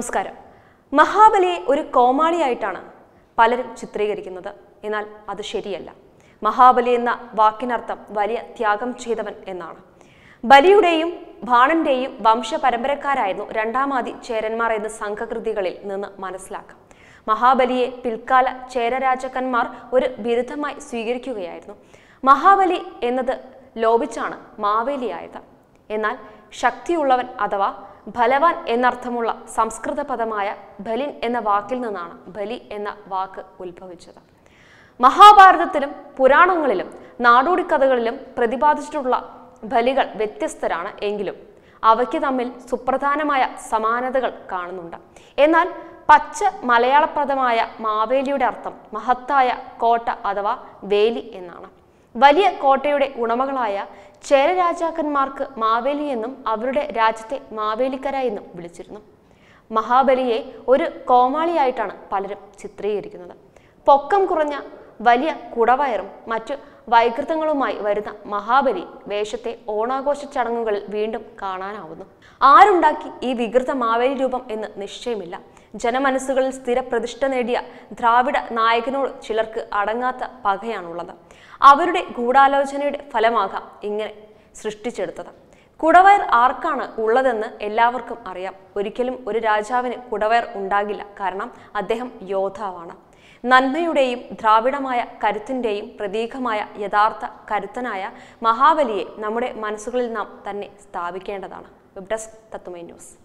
നമസ്കാരം മഹാബലിയെ ഒരു കോമാളിയായിട്ടാണ് പലരും ചിത്രീകരിക്കുന്നത് എന്നാൽ അത് ശരിയല്ല മഹാബലി എന്ന വാക്കിനർത്ഥം വലിയ ത്യാഗം ചെയ്തവൻ എന്നാണ് ബലിയുടെയും ബാണന്റെയും വംശപരമ്പരക്കാരായിരുന്നു രണ്ടാമാതി ചേരന്മാർ എന്ന സംഘകൃതികളിൽ നിന്ന് മനസ്സിലാക്കാം മഹാബലിയെ പിൽക്കാല ചേരരാജാക്കന്മാർ ഒരു ബിരുദമായി സ്വീകരിക്കുകയായിരുന്നു മഹാബലി എന്നത് ലോപിച്ചാണ് മാവേലിയായത് എന്നാൽ ശക്തിയുള്ളവൻ അഥവാ ഫലവാൻ എന്നർത്ഥമുള്ള സംസ്കൃത പദമായ ബലിൻ എന്ന വാക്കിൽ നിന്നാണ് ബലി എന്ന വാക്ക് ഉത്ഭവിച്ചത് മഹാഭാരതത്തിലും പുരാണങ്ങളിലും നാടോടിക്കഥകളിലും പ്രതിപാദിച്ചിട്ടുള്ള ബലികൾ വ്യത്യസ്തരാണ് എങ്കിലും അവയ്ക്ക് തമ്മിൽ സുപ്രധാനമായ സമാനതകൾ കാണുന്നുണ്ട് എന്നാൽ പച്ച മലയാള പദമായ മാവേലിയുടെ അർത്ഥം മഹത്തായ കോട്ട അഥവാ വേലി എന്നാണ് വലിയ കോട്ടയുടെ ഉടമകളായ ചേര രാജാക്കന്മാർക്ക് മാവേലി എന്നും അവരുടെ രാജ്യത്തെ മാവേലിക്കര എന്നും വിളിച്ചിരുന്നു മഹാബലിയെ ഒരു കോമാളിയായിട്ടാണ് പലരും ചിത്രീകരിക്കുന്നത് പൊക്കം കുറഞ്ഞ വലിയ കുടവയറും മറ്റു വൈകൃതങ്ങളുമായി വരുന്ന മഹാബലി വേഷത്തെ ഓണാഘോഷ ചടങ്ങുകളിൽ വീണ്ടും കാണാനാവുന്നു ആരുണ്ടാക്കി ഈ വികൃത മാവേലി രൂപം എന്ന് നിശ്ചയമില്ല ജനമനസ്സുകളിൽ സ്ഥിരപ്രതിഷ്ഠ നേടിയ ദ്രാവിഡ നായകനോട് ചിലർക്ക് അടങ്ങാത്ത പകയാണുള്ളത് അവരുടെ ഗൂഢാലോചനയുടെ ഫലമാകാം ഇങ്ങനെ സൃഷ്ടിച്ചെടുത്തത് കുടവയർ ആർക്കാണ് ഉള്ളതെന്ന് എല്ലാവർക്കും അറിയാം ഒരിക്കലും ഒരു രാജാവിന് കുടവയർ ഉണ്ടാകില്ല കാരണം അദ്ദേഹം യോദ്ധാവാണ് നന്മയുടെയും ദ്രാവിഡമായ കരുത്തിൻ്റെയും പ്രതീകമായ യഥാർത്ഥ കരുത്തനായ മഹാബലിയെ നമ്മുടെ മനസ്സുകളിൽ നാം തന്നെ സ്ഥാപിക്കേണ്ടതാണ് വെബ് ഡെസ്ക് തത്തുമൈ ന്യൂസ്